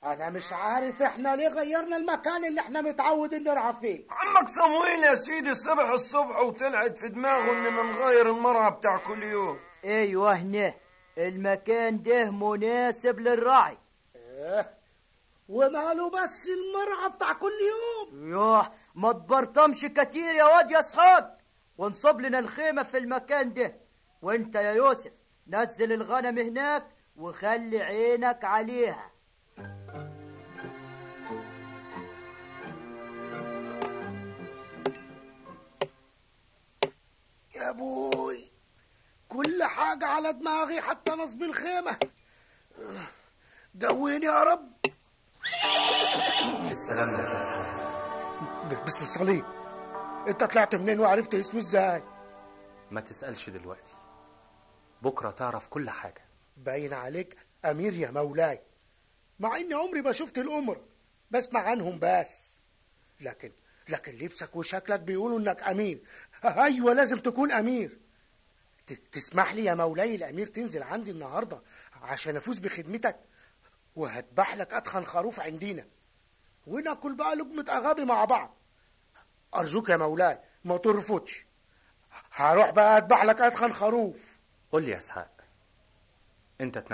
انا مش عارف احنا ليه غيرنا المكان اللي احنا متعودين نلعب فيه عمك صمويل يا سيدي صبح الصبح وطلعت في دماغه اننا نغير المرعى بتاع كل يوم ايوه هنا المكان ده مناسب للرعي إيه؟ وماله بس المرعى بتاع كل يوم يوه ما تبرطمش كتير يا واد يا اسحاق وانصب لنا الخيمة في المكان ده وانت يا يوسف نزل الغنم هناك وخلي عينك عليها يا ابوي كل حاجة على دماغي حتى نصب الخيمة قويني يا رب السلام لك يا اسحاق بس الصليب انت طلعت منين وعرفت اسمي ازاي ما تسألش دلوقتي بكرة تعرف كل حاجة باين عليك امير يا مولاي مع اني عمري ما شفت الامر بسمع عنهم بس لكن لكن لبسك وشكلك بيقولوا انك امير ايوه لازم تكون امير ت- تسمح لي يا مولاي الامير تنزل عندي النهارده عشان افوز بخدمتك وهذبح لك اتخن خروف عندنا وناكل بقى لقمه اغابي مع بعض ارجوك يا مولاي ما ترفضش هروح بقى اذبح لك اتخن خروف قول لي يا اسحاق انت